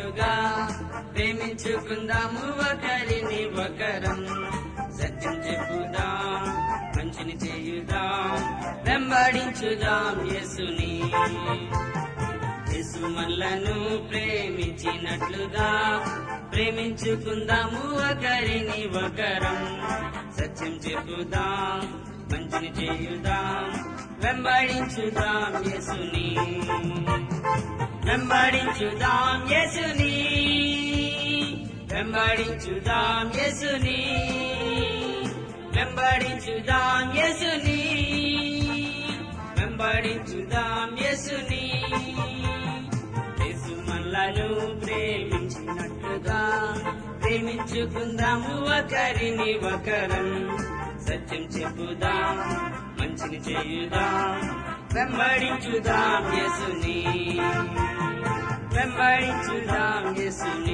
చేసినట్లుగా ప్రేమించుకుందాము ఒకరిని ఒకరం సత్యం చెప్పుదాం మంచిని చేయుదాం వెంబడించుదాం యేసుని యేసు మనలను ప్రేమించినట్లుగా ప్రేమించుకుందాము ఒకరిని ఒకరం సత్యం చెప్పుదాం మంచిని చేయుదాం వెంబడించుదాం యేసుని వెంబడించుదాం యేసుని వెంబడించుదాం యేసుని వెంబడించుదాం యేసుని వెంబడించుదాం యేసుని యేసు మనలను ప్రేమించినట్లుగా ప్రేమించుకుందాము ఒకరిని ఒకరం సత్యం చెప్పుదాం మంచిని చేయుదాం వెంబడించుదాం యేసుని వెంబడించుదాం యేసుని